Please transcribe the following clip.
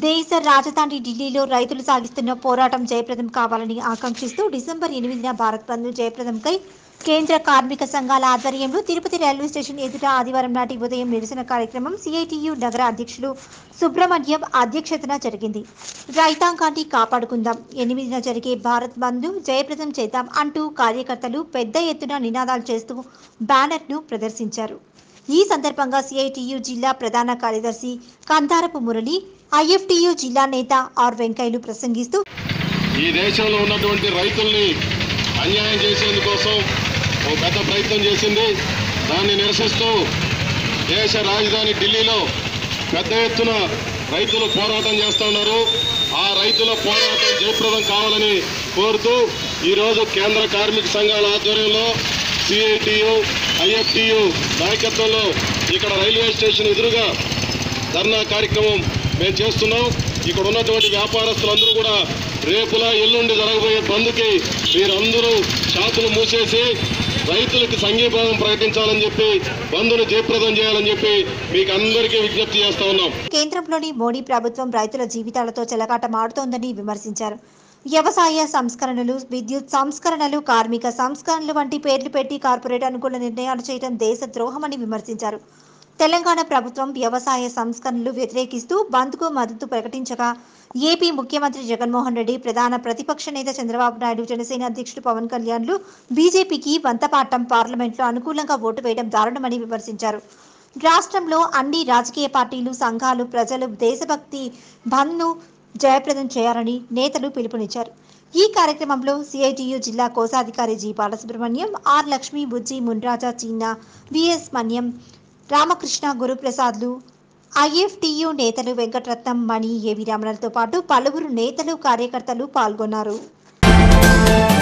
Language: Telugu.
దేశ రాజధాని ఢిల్లీలో రైతులు సాగిస్తున్న పోరాటం జయప్రదం కావాలని ఆకాంక్షిస్తూ డిసెంబర్ ఎనిమిదిన భారత్ బంద్ జయప్రదంకై కేంద్ర కార్మిక సంఘాల ఆధ్వర్యంలో తిరుపతి రైల్వే స్టేషన్ ఎదుట ఆదివారం నాటి ఉదయం నిరసన కార్యక్రమం సిఐటియు నగర అధ్యక్షులు సుబ్రహ్మణ్యం అధ్యక్షతన జరిగింది రైతాంగాన్ని కాపాడుకుందాం ఎనిమిదిన జరిగే భారత్ బంద్ జయప్రదం చేద్దాం అంటూ కార్యకర్తలు పెద్ద ఎత్తున నినాదాలు చేస్తూ బ్యానర్ను ప్రదర్శించారు ఈ సందర్భంగా సిఐటియు జిల్లా ప్రధాన కార్యదర్శి కందారపు మురళి ఐఎఫ్టియు జిల్లా నేత ఆర్ వెంకయ్యలు ప్రసంగిస్తూ ఈ దేశంలో ఉన్నటువంటి రైతుల్ని అన్యాయం చేసేందుకోసం ఓ పెద్ద ప్రయత్నం చేసింది దాన్ని నిరసిస్తూ దేశ రాజధాని ఢిల్లీలో పెద్ద ఎత్తున రైతులు పోరాటం చేస్తూ ఉన్నారు ఆ రైతుల పోరాటం జయప్రదం కావాలని కోరుతూ ఈరోజు కేంద్ర కార్మిక సంఘాల ఆధ్వర్యంలో సిఐటియు ఐఎఫ్టియు నాయకత్వంలో ఇక్కడ రైల్వే స్టేషన్ ఎదురుగా ధర్నా కార్యక్రమం మేము చేస్తున్నాం ఇక్కడ ఉన్నటువంటి వ్యాపారస్తులందరూ కూడా రేపులా ఎల్లుండి జరగబోయే బంద్కి మీరందరూ షాపులు మూసేసి రైతులకు సంఘీభావం ప్రకటించాలని చెప్పి బంద్ను జయప్రదం చేయాలని చెప్పి మీకు అందరికీ విజ్ఞప్తి చేస్తా ఉన్నాం కేంద్రంలోని మోడీ ప్రభుత్వం రైతుల జీవితాలతో చెలగాటమాడుతోందని విమర్శించారు వ్యవసాయ సంస్కరణలు విద్యుత్ సంస్కరణలు కార్మిక సంస్కరణలు వంటి పేర్లు పెట్టి కార్పొరేట్ అనుకూల నిర్ణయాలు చేయడం దేశ ద్రోహమని విమర్శించారు తెలంగాణ ప్రభుత్వం వ్యవసాయ సంస్కరణలు వ్యతిరేకిస్తూ బంద్కు మద్దతు ప్రకటించగా ఏపీ ముఖ్యమంత్రి జగన్మోహన్ రెడ్డి ప్రధాన ప్రతిపక్ష నేత చంద్రబాబు నాయుడు జనసేన అధ్యక్షుడు పవన్ కళ్యాణ్లు బీజేపీకి వంతపాఠం పార్లమెంట్లో అనుకూలంగా ఓటు వేయడం దారుణమని విమర్శించారు రాష్ట్రంలో అన్ని రాజకీయ పార్టీలు సంఘాలు ప్రజలు దేశభక్తి బంద్ను జయప్రదం చేయాలని నేతలు పిలుపునిచ్చారు ఈ కార్యక్రమంలో సిఐటియు జిల్లా కోశాధికారి G Balasubramanyam R Lakshmi Bujji Munraja Cheena VS Manyam Ramakrishna గురుప్రసాద్లు ఐఎఫ్టియు నేతలు వెంకటరత్నం మణి ఏవి రమణలతో పాటు పలువురు నేతలు కార్యకర్తలు పాల్గొన్నారు